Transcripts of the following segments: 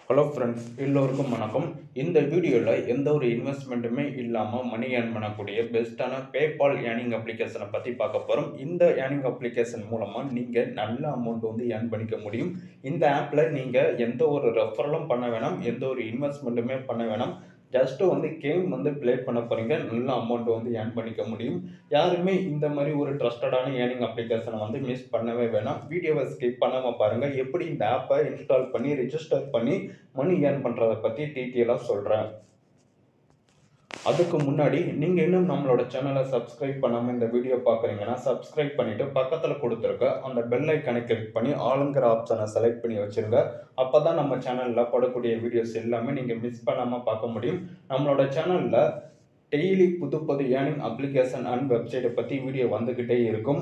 hello friends எல்லோருக்கும் வணக்கம் இந்த வீடியோவில் எந்த ஒரு இன்வெஸ்ட்மெண்ட்டுமே இல்லாமல் மணி ஏர்ன் பண்ணக்கூடிய பெஸ்ட்டான பேபால் ஏர்னிங் அப்ளிகேஷனை பற்றி பார்க்க போகிறோம் இந்த ஏர்னிங் அப்ளிகேஷன் மூலமாக நீங்கள் நல்ல அமௌண்ட் வந்து ஏர்ன் பண்ணிக்க முடியும் இந்த ஆப்பில் நீங்கள் எந்த ஒரு ரெஃபரலும் பண்ண வேணாம் எந்த ஒரு இன்வெஸ்ட்மெண்ட்டுமே பண்ண வேணாம் ஜஸ்ட்டு வந்து கேம் வந்து ப்ளே பண்ண போகிறீங்க நல்ல அமௌண்ட் வந்து ஏர்ன் பண்ணிக்க முடியும் யாருமே இந்த மாதிரி ஒரு ட்ரஸ்டடான ஏர்னிங் அப்ளிகேஷனை வந்து மிஸ் பண்ணவே வேணாம் வீடியோவை ஸ்கிப் பண்ணாமல் பாருங்கள் எப்படி இந்த ஆப்பை இன்ஸ்டால் பண்ணி ரிஜிஸ்டர் பண்ணி மணி ஏர்ன் பண்ணுறதை பற்றி டீட்டெயிலாக சொல்கிறேன் அதுக்கு முன்னாடி நீங்கள் இன்னும் நம்மளோட சேனலை சப்ஸ்கிரைப் பண்ணாமல் இந்த வீடியோ பார்க்குறீங்கன்னா சப்ஸ்கிரைப் பண்ணிவிட்டு பக்கத்தில் கொடுத்துருக்க அந்த பெல் ஐக்கனை கிளிக் பண்ணி ஆளுங்கிற ஆப்ஷனை செலக்ட் பண்ணி வச்சுருங்க அப்போ தான் நம்ம சேனலில் போடக்கூடிய வீடியோஸ் எல்லாமே நீங்கள் மிஸ் பண்ணாமல் பார்க்க முடியும் நம்மளோட சேனலில் டெய்லி புது புது ஏர்னிங் அப்ளிகேஷன் அண்ட் வெப்சைட்டை பற்றி வீடியோ வந்துக்கிட்டே இருக்கும்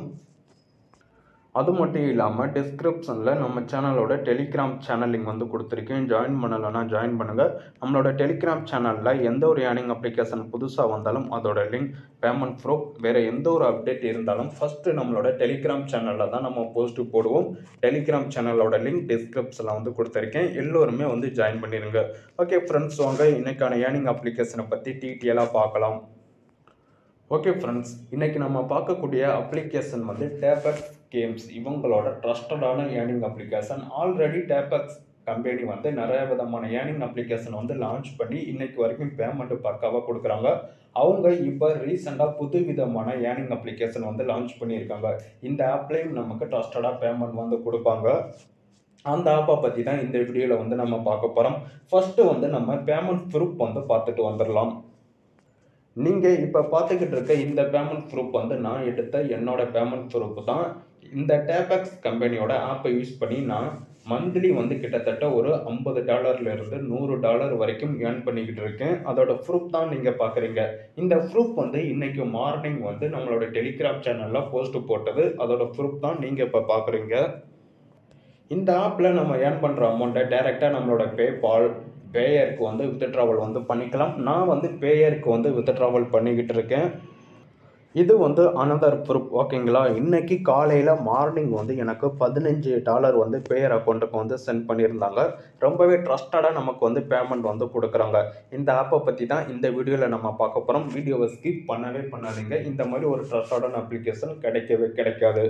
அது மட்டும் இல்லாமல் டிஸ்கிரிப்ஷனில் நம்ம சேனலோட டெலிகிராம் சேனல் லிங்க் வந்து கொடுத்துருக்கேன் ஜாயின் பண்ணலைன்னா ஜாயின் பண்ணுங்கள் நம்மளோட டெலிகிராம் சேனலில் எந்த ஒரு ஏர்னிங் அப்ளிகேஷன் புதுசாக வந்தாலும் அதோட லிங்க் பேமெண்ட் ப்ரூஃப் வேறு எந்த ஒரு அப்டேட் இருந்தாலும் ஃபஸ்ட்டு நம்மளோட டெலிகிராம் சேனலில் தான் நம்ம போஸ்ட்டு போடுவோம் டெலிகிராம் சேனலோட லிங்க் டிஸ்கிரிப்ஷனில் வந்து கொடுத்துருக்கேன் எல்லோருமே வந்து ஜாயின் பண்ணிடுங்க ஓகே ஃப்ரெண்ட்ஸ் வாங்க இன்றைக்கான ஏர்னிங் அப்ளிகேஷனை பற்றி டீட்டெயிலாக பார்க்கலாம் ஓகே ஃப்ரெண்ட்ஸ் இன்றைக்கி நம்ம பார்க்கக்கூடிய அப்ளிகேஷன் வந்து டேபக்ஸ் கேம்ஸ் இவங்களோட ட்ரஸ்டடான ஏர்னிங் அப்ளிகேஷன் ஆல்ரெடி டேபக்ஸ் கம்பெனி வந்து நிறைய விதமான ஏர்னிங் அப்ளிகேஷன் வந்து லான்ச் பண்ணி இன்னைக்கு வரைக்கும் பேமெண்ட் பக்காவாக கொடுக்குறாங்க அவங்க இப்போ ரீசெண்டாக புது விதமான ஏர்னிங் அப்ளிகேஷன் வந்து லான்ச் பண்ணியிருக்காங்க இந்த ஆப்லேயும் நமக்கு ட்ரஸ்டடாக பேமெண்ட் வந்து கொடுப்பாங்க அந்த ஆப்பை பற்றி தான் இந்த வீடியோவில் வந்து நம்ம பார்க்க போகிறோம் ஃபஸ்ட்டு வந்து நம்ம பேமெண்ட் ப்ரூஃப் வந்து பார்த்துட்டு வந்துடலாம் நீங்கள் இப்போ பார்த்துக்கிட்டு இருக்க இந்த பேமெண்ட் ப்ரூஃப் வந்து நான் எடுத்த என்னோட பேமெண்ட் ப்ரூஃப் தான் இந்த டேபக்ஸ் கம்பெனியோட ஆப்பை யூஸ் பண்ணி நான் மந்த்லி வந்து கிட்டத்தட்ட ஒரு ஐம்பது டாலர்லேருந்து நூறு டாலர் வரைக்கும் ஏர்ன் பண்ணிக்கிட்டு இருக்கேன் அதோட ப்ரூஃப் தான் நீங்கள் பார்க்குறீங்க இந்த ப்ரூஃப் வந்து இன்னைக்கு மார்னிங் வந்து நம்மளோட டெலிகிராம் சேனலில் போஸ்ட் போட்டது அதோட ப்ரூஃப் தான் நீங்கள் இப்போ பார்க்குறீங்க இந்த ஆப்பில் நம்ம ஏர்ன் பண்ணுற அமௌண்ட்டை டைரெக்டாக நம்மளோட பேபால் பேயருக்கு வந்து வித்ட்ராவல் வந்து பண்ணிக்கலாம் நான் வந்து பேயருக்கு வந்து வித்ட்ராவல் பண்ணிக்கிட்டு இருக்கேன் இது வந்து அனதர் ப்ரூஃப் ஓகேங்களா இன்றைக்கி காலையில் மார்னிங் வந்து எனக்கு பதினஞ்சு டாலர் வந்து பேயர் அக்கௌண்ட்டுக்கு வந்து சென்ட் பண்ணியிருந்தாங்க ரொம்பவே ட்ரஸ்டடாக நமக்கு வந்து பேமெண்ட் வந்து கொடுக்குறாங்க இந்த ஆப்பை பற்றி தான் இந்த வீடியோவில் நம்ம பார்க்க போகிறோம் வீடியோவை ஸ்கிப் பண்ணவே பண்ணாதீங்க இந்த மாதிரி ஒரு ட்ரஸ்டடான அப்ளிகேஷன் கிடைக்கவே கிடைக்காது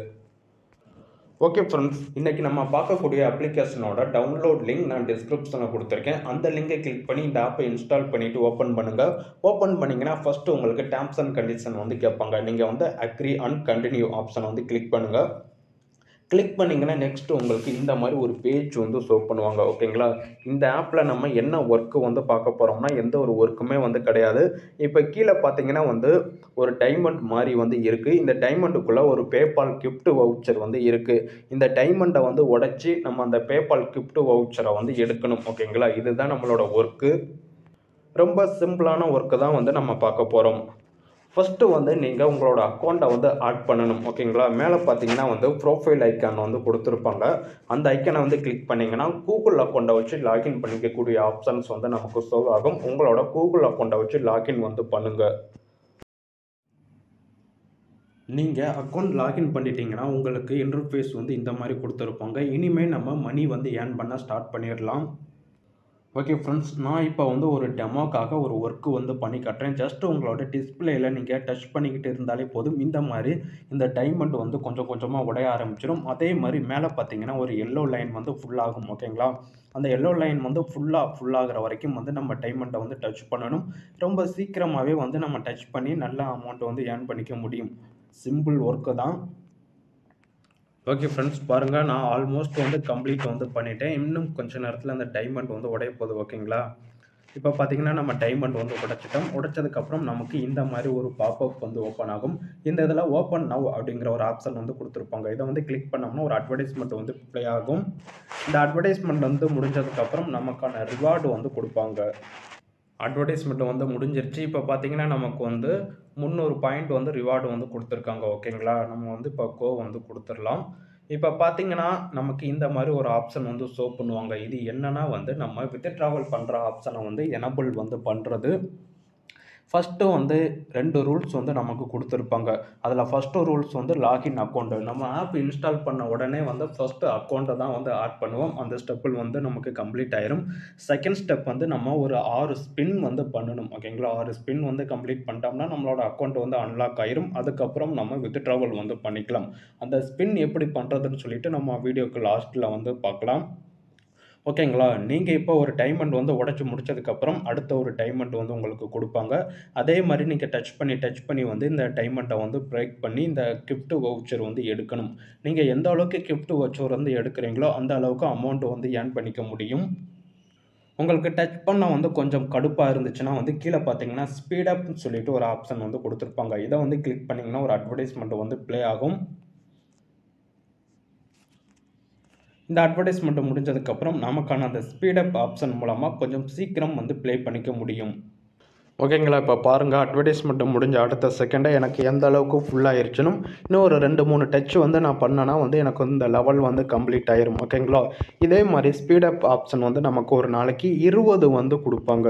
ஓகே ஃப்ரெண்ட்ஸ் இன்றைக்கி நம்ம பார்க்கக்கூடிய அப்ளிகேஷனோட டவுன்லோட் லிங்க் நான் டிஸ்கிரிப்ஷனில் கொடுத்துருக்கேன் அந்த லிங்கை கிளிக் பண்ணி இந்த ஆப்பை இன்ஸ்டால் பண்ணிவிட்டு ஓப்பன் பண்ணுங்கள் ஓப்பன் பண்ணிங்கன்னா ஃபஸ்ட்டு உங்களுக்கு டேர்ம்ஸ் அண்ட் கண்டிஷன் வந்து கேட்பாங்க நீங்கள் வந்து அக்ரி அண்ட் கண்டினியூ ஆப்ஷனை வந்து கிளிக் பண்ணுங்கள் கிளிக் பண்ணிங்கன்னா நெக்ஸ்ட் உங்களுக்கு இந்த மாதிரி ஒரு பேஜ் வந்து ஷோ பண்ணுவாங்க ஓகேங்களா இந்த ஆப்பில் நம்ம என்ன ஒர்க்கு வந்து பார்க்க போகிறோம்னா எந்த ஒரு ஒர்க்குமே வந்து கிடையாது இப்போ கீழே பார்த்தீங்கன்னா வந்து ஒரு டைமண்ட் மாதிரி வந்து இருக்குது இந்த டைமண்டுக்குள்ளே ஒரு பேபால் கிஃப்ட் வவுச்சர் வந்து இருக்குது இந்த டைமண்டை வந்து உடச்சி நம்ம அந்த பேபால் கிஃப்ட் வவுச்சரை வந்து எடுக்கணும் ஓகேங்களா இதுதான் நம்மளோட ஒர்க்கு ரொம்ப சிம்பிளான ஒர்க்கு தான் வந்து நம்ம பார்க்க போகிறோம் ஃபஸ்ட்டு வந்து நீங்கள் உங்களோட அக்கௌண்ட்டை வந்து ஆட் பண்ணணும் ஓகேங்களா மேலே பார்த்தீங்கன்னா வந்து ப்ரோஃபைல் ஐக்கான் வந்து கொடுத்துருப்பாங்க அந்த ஐக்கனை வந்து கிளிக் பண்ணிங்கன்னா கூகுள் அக்கௌண்ட்டை வச்சு லாகின் பண்ணிக்கக்கூடிய ஆப்ஷன்ஸ் வந்து நமக்கு ஷோ ஆகும் உங்களோட கூகுள் அக்கௌண்ட்டை வச்சு லாகின் வந்து பண்ணுங்கள் நீங்கள் அக்கௌண்ட் லாகின் பண்ணிட்டீங்கன்னா உங்களுக்கு இன்டர்ஃபேஸ் வந்து இந்த மாதிரி கொடுத்துருப்பாங்க இனிமேல் நம்ம மணி வந்து ஏர்ன் பண்ண ஸ்டார்ட் பண்ணிடலாம் ஓகே ஃப்ரெண்ட்ஸ் நான் இப்போ வந்து ஒரு டெமோக்காக ஒரு ஒர்க்கு வந்து பண்ணி காட்டுறேன் ஜஸ்ட் உங்களோட டிஸ்பிளேயில் நீங்கள் டச் பண்ணிக்கிட்டு இருந்தாலே போதும் இந்த மாதிரி இந்த டைமண்ட் வந்து கொஞ்சம் கொஞ்சமாக உடைய ஆரம்பிச்சிடும் அதே மாதிரி மேலே பார்த்தீங்கன்னா ஒரு எல்லோ லைன் வந்து ஃபுல்லாகும் ஓகேங்களா அந்த எல்லோ லைன் வந்து ஃபுல்லாக ஃபுல்லாகிற வரைக்கும் வந்து நம்ம டைமண்ட்டை வந்து டச் பண்ணணும் ரொம்ப சீக்கிரமாகவே வந்து நம்ம டச் பண்ணி நல்ல அமௌண்ட் வந்து ஏர்ன் பண்ணிக்க முடியும் சிம்பிள் ஒர்க்கு தான் ஓகே ஃப்ரெண்ட்ஸ் பாருங்கள் நான் ஆல்மோஸ்ட் வந்து கம்ப்ளீட் வந்து பண்ணிட்டேன் இன்னும் கொஞ்ச நேரத்தில் அந்த டைமண்ட் வந்து உடைய போகுது ஓகேங்களா இப்போ பார்த்தீங்கன்னா நம்ம டைமண்ட் வந்து உடைச்சிட்டோம் உடைச்சதுக்கப்புறம் நமக்கு இந்த மாதிரி ஒரு பாப்அப் வந்து ஓப்பன் ஆகும் இந்த இதில் ஓப்பன் நவ் அப்படிங்கிற ஒரு ஆப்ஷன் வந்து கொடுத்துருப்பாங்க இதை வந்து கிளிக் பண்ணோம்னா ஒரு அட்வர்டைஸ்மெண்ட் வந்து ப்ளே ஆகும் இந்த அட்வர்டைஸ்மெண்ட் வந்து முடிஞ்சதுக்கப்புறம் நமக்கான ரிவார்டு வந்து கொடுப்பாங்க அட்வர்டைஸ்மெண்ட் வந்து முடிஞ்சிருச்சு இப்போ பார்த்தீங்கன்னா நமக்கு வந்து முந்நூறு பாயிண்ட் வந்து ரிவார்டு வந்து கொடுத்துருக்காங்க ஓகேங்களா நம்ம வந்து இப்போ கோ வந்து கொடுத்துடலாம் இப்போ பார்த்தீங்கன்னா நமக்கு இந்த மாதிரி ஒரு ஆப்ஷன் வந்து ஷோ பண்ணுவாங்க இது என்னன்னா வந்து நம்ம வித் ட்ராவல் பண்ணுற ஆப்ஷனை வந்து எனபிள் வந்து பண்ணுறது ஃபஸ்ட்டு வந்து ரெண்டு ரூல்ஸ் வந்து நமக்கு கொடுத்துருப்பாங்க அதில் ஃபஸ்ட்டு ரூல்ஸ் வந்து லாகின் அக்கௌண்ட்டு நம்ம ஆப் இன்ஸ்டால் பண்ண உடனே வந்து ஃபஸ்ட்டு அக்கௌண்ட்டை தான் வந்து ஆட் பண்ணுவோம் அந்த ஸ்டெப்பில் வந்து நமக்கு கம்ப்ளீட் ஆயிரும் செகண்ட் ஸ்டெப் வந்து நம்ம ஒரு ஆறு ஸ்பின் வந்து பண்ணணும் ஓகேங்களா ஆறு ஸ்பின் வந்து கம்ப்ளீட் பண்ணிட்டோம்னா நம்மளோட அக்கௌண்ட் வந்து அன்லாக் ஆயிரும் அதுக்கப்புறம் நம்ம வித்ட்ராவல் வந்து பண்ணிக்கலாம் அந்த ஸ்பின் எப்படி பண்ணுறதுன்னு சொல்லிட்டு நம்ம வீடியோக்கு லாஸ்ட்டில் வந்து பார்க்கலாம் ஓகேங்களா நீங்கள் இப்போ ஒரு டைமண்ட் வந்து உடச்சி முடிச்சதுக்கப்புறம் அடுத்த ஒரு டைமண்ட் வந்து உங்களுக்கு கொடுப்பாங்க அதே மாதிரி நீங்கள் டச் பண்ணி டச் பண்ணி வந்து இந்த டைமண்ட்டை வந்து பிரேக் பண்ணி இந்த கிஃப்ட் வவுச்சர் வந்து எடுக்கணும் நீங்கள் எந்த அளவுக்கு கிஃப்ட் வவுச்சர் வந்து எடுக்கிறீங்களோ அந்த அளவுக்கு அமௌண்ட் வந்து ஏர்ன் பண்ணிக்க முடியும் உங்களுக்கு டச் பண்ண வந்து கொஞ்சம் கடுப்பாக இருந்துச்சுன்னா வந்து கீழே பார்த்தீங்கன்னா ஸ்பீடப்னு சொல்லிட்டு ஒரு ஆப்ஷன் வந்து கொடுத்துருப்பாங்க இதை வந்து கிளிக் பண்ணிங்கன்னா ஒரு அட்வர்டைஸ்மெண்ட் வந்து ப்ளே ஆகும் இந்த அட்வர்டைஸ்மெண்ட் முடிஞ்சதுக்கப்புறம் நமக்கான அந்த ஸ்பீடப் ஆப்ஷன் மூலமாக கொஞ்சம் சீக்கிரம் வந்து ப்ளே பண்ணிக்க முடியும் ஓகேங்களா இப்போ பாருங்கள் அட்வர்டைஸ்மெண்ட் முடிஞ்ச அடுத்த செகண்டே எனக்கு எந்த அளவுக்கு ஃபுல்லாகிருச்சுன்னு இன்னும் ஒரு ரெண்டு மூணு டச் வந்து நான் பண்ணேன்னா வந்து எனக்கு வந்து இந்த லெவல் வந்து கம்ப்ளீட் ஆயிரும் ஓகேங்களா இதே மாதிரி ஸ்பீடப் ஆப்ஷன் வந்து நமக்கு ஒரு நாளைக்கு இருபது வந்து கொடுப்பாங்க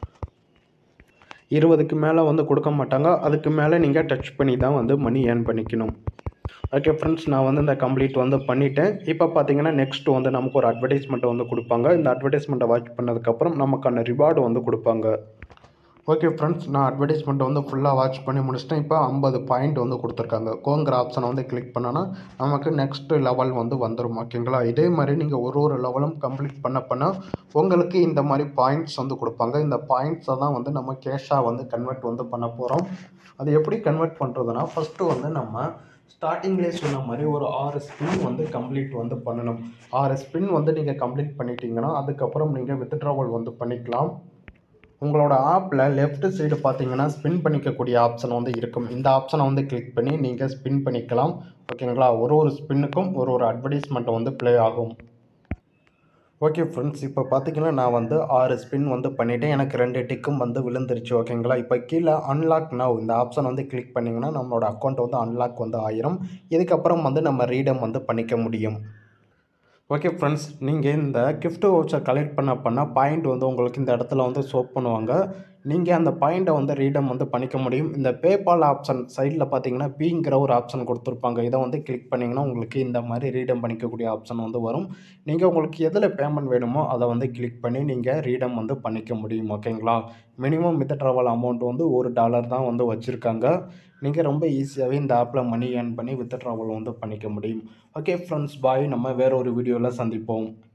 இருபதுக்கு மேலே வந்து கொடுக்க மாட்டாங்க அதுக்கு மேலே நீங்கள் டச் பண்ணி தான் வந்து மணி ஏர்ன் பண்ணிக்கணும் ஓகே ஃப்ரெண்ட்ஸ் நான் வந்து இந்த கம்ப்ளீட் வந்து பண்ணிட்டேன் இப்போ பார்த்தீங்கன்னா நெக்ஸ்ட் வந்து நமக்கு ஒரு அட்வர்டைஸ்மெண்ட்டை வந்து கொடுப்பாங்க இந்த அட்வர்டைஸ்மெண்ட்டை வாட்ச் பண்ணதுக்கப்புறம் நமக்கான ரிவார்டு வந்து கொடுப்பாங்க ஓகே ஃப்ரெண்ட்ஸ் நான் அட்வர்டைஸ்மெண்ட்டை வந்து ஃபுல்லாக வாட்ச் பண்ணி முடிச்சிட்டேன் இப்போ ஐம்பது பாயிண்ட் வந்து கொடுத்துருக்காங்க கோங்கிற ஆப்ஷனை வந்து கிளிக் பண்ணோன்னா நமக்கு நெக்ஸ்ட் லெவல் வந்து வந்துடும் ஓகேங்களா இதே மாதிரி நீங்கள் ஒரு ஒரு லெவலும் கம்ப்ளீட் பண்ண பண்ண உங்களுக்கு இந்த மாதிரி பாயிண்ட்ஸ் வந்து கொடுப்பாங்க இந்த பாயிண்ட்ஸை தான் வந்து நம்ம கேஷாக வந்து கன்வெர்ட் வந்து பண்ண போகிறோம் அது எப்படி கன்வெர்ட் பண்ணுறதுனா ஃபஸ்ட்டு வந்து நம்ம ஸ்டார்டிங்லேயே சொன்ன மாதிரி ஒரு ஆறு ஸ்பின் வந்து கம்ப்ளீட் வந்து பண்ணணும் ஆறு ஸ்பின் வந்து நீங்கள் கம்ப்ளீட் பண்ணிட்டீங்கன்னா அதுக்கப்புறம் நீங்கள் வித்ட்ராவல் வந்து பண்ணிக்கலாம் உங்களோட ஆப்பில் லெஃப்ட் சைடு பார்த்தீங்கன்னா ஸ்பின் பண்ணிக்கக்கூடிய ஆப்ஷன் வந்து இருக்கும் இந்த ஆப்ஷனை வந்து கிளிக் பண்ணி நீங்கள் ஸ்பின் பண்ணிக்கலாம் ஓகேங்களா ஒரு ஒரு ஸ்பின்னுக்கும் ஒரு ஒரு அட்வர்டைஸ்மெண்ட் வந்து ப்ளே ஆகும் ஓகே ஃப்ரெண்ட்ஸ் இப்போ பார்த்தீங்கன்னா நான் வந்து ஆறு ஸ்பின் வந்து பண்ணிவிட்டேன் எனக்கு ரெண்டு டிக்கும் வந்து விழுந்துருச்சு ஓகேங்களா இப்போ கீழே அன்லாக் நவ் இந்த ஆப்ஷன் வந்து கிளிக் பண்ணிங்கன்னா நம்மளோட அக்கௌண்ட் வந்து அன்லாக் வந்து ஆயிரும் இதுக்கப்புறம் வந்து நம்ம ரீடம் வந்து பண்ணிக்க முடியும் ஓகே ஃப்ரெண்ட்ஸ் நீங்கள் இந்த கிஃப்ட் வவுச்சர் கலெக்ட் பண்ண பண்ண பாயிண்ட் வந்து உங்களுக்கு இந்த இடத்துல வந்து ஷோப் பண்ணுவாங்க நீங்கள் அந்த பாயிண்ட்டை வந்து ரீடம் வந்து பண்ணிக்க முடியும் இந்த பேபால் ஆப்ஷன் சைடில் பார்த்தீங்கன்னா பிங்கிற ஒரு ஆப்ஷன் கொடுத்துருப்பாங்க இதை வந்து கிளிக் பண்ணிங்கன்னா உங்களுக்கு இந்த மாதிரி ரீடம் பண்ணிக்கக்கூடிய ஆப்ஷன் வந்து வரும் நீங்கள் உங்களுக்கு எதில் பேமெண்ட் வேணுமோ அதை வந்து கிளிக் பண்ணி நீங்கள் ரீடம் வந்து பண்ணிக்க முடியும் ஓகேங்களா மினிமம் வித் ட்ராவல் அமௌண்ட் வந்து ஒரு டாலர் தான் வந்து வச்சுருக்காங்க நீங்கள் ரொம்ப ஈஸியாகவே இந்த ஆப்பில் மணி ஏர்ன் பண்ணி வித் ட்ராவல் வந்து பண்ணிக்க முடியும் ஓகே ஃப்ரெண்ட்ஸ் பாய் நம்ம வேற ஒரு வீடியோவில் சந்திப்போம்